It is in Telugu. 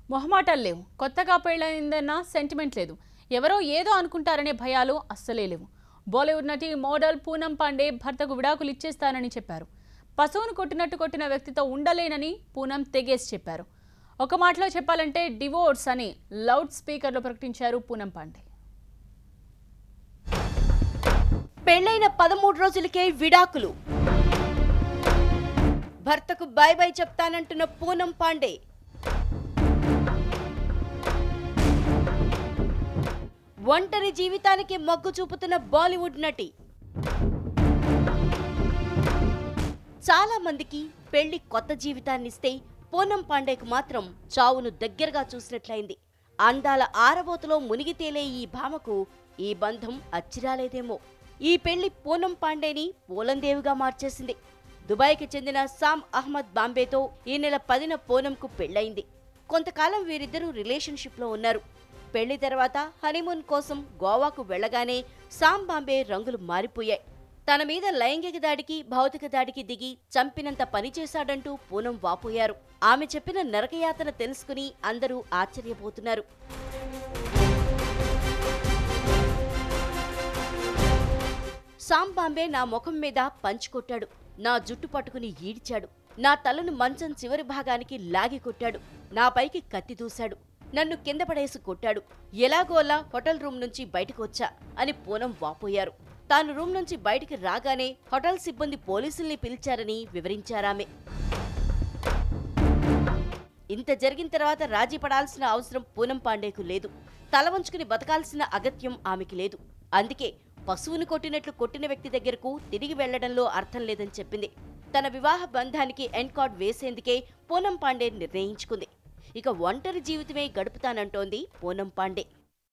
మొహమాటాలు లేవు కొత్తగా పెళ్ళయిందన్న సెంటిమెంట్ లేదు ఎవరో ఏదో అనుకుంటారనే భయాలు అస్సలే లేవు బాలీవుడ్ నటి మోడల్ పూనం పాండే భర్తకు విడాకులు ఇచ్చేస్తానని చెప్పారు పశువును కొట్టినట్టు కొట్టిన వ్యక్తితో ఉండలేనని పూనం తెగేసి చెప్పారు ఒక మాటలో చెప్పాలంటే డివోర్స్ అని లౌడ్ స్పీకర్లో ప్రకటించారు పూనం పాండే పెళ్ళైన పదమూడు రోజులకే విడాకులు భర్తకు బై బై చెప్తానంటున్న పూనం పాండే ఒంటరి జీవితానికి మొగ్గు చూపుతున్న బాలీవుడ్ నటి చాలా మందికి పెళ్లి కొత్త జీవితాన్నిస్తే పూనం పాండేకు మాత్రం చావును దగ్గరగా చూసినట్లయింది అందాల ఆరబోతలో మునిగి తేలే ఈ భామకు ఈ బంధం అచ్చిరాలేదేమో ఈ పెళ్లి పూనం పాండేని పూలందేవిగా మార్చేసింది దుబాయ్కి చెందిన సామ్ అహ్మద్ బాంబేతో ఈ నెల పదిన పూనంకు పెళ్లయింది కొంతకాలం వీరిద్దరూ రిలేషన్షిప్లో ఉన్నారు పెళ్లి తర్వాత హనీమూన్ కోసం గోవాకు వెళ్లగానే సామ్ బాంబే రంగులు మారిపోయాయి తన మీద లైంగిక దాడికి భౌతిక దాడికి దిగి చంపినంత పని చేశాడంటూ పూనం వాపోయారు ఆమె చెప్పిన నరకయాతన తెలుసుకుని అందరూ ఆశ్చర్యపోతున్నారు సామ్ బాంబే నా ముఖం మీద పంచి కొట్టాడు నా జుట్టు పట్టుకుని ఈడ్చాడు నా తలను మంచం చివరి భాగానికి లాగి కొట్టాడు నా పైకి కత్తి దూశాడు నన్ను కింద పడేసి కొట్టాడు ఎలాగోలా హోటల్ రూమ్ నుంచి బయటకు వచ్చా అని పూనం వాపోయారు తాను రూమ్ నుంచి బయటికి రాగానే హోటల్ సిబ్బంది పోలీసుల్ని పిలిచారని వివరించారామె ఇంత జరిగిన తర్వాత రాజీ పడాల్సిన అవసరం పూనం పాండేకు లేదు తల వంచుకుని బతకాల్సిన అగత్యం ఆమెకి లేదు అందుకే పశువుని కొట్టినట్లు కొట్టిన వ్యక్తి దగ్గరకు తిరిగి వెళ్లడంలో అర్థం లేదని చెప్పింది తన వివాహ బంధానికి ఎండ్ కార్డ్ వేసేందుకే పూనం పాండే నిర్ణయించుకుంది ఇక ఒంటరి జీవితమే గడుపుతానంటోంది పూనం పాండే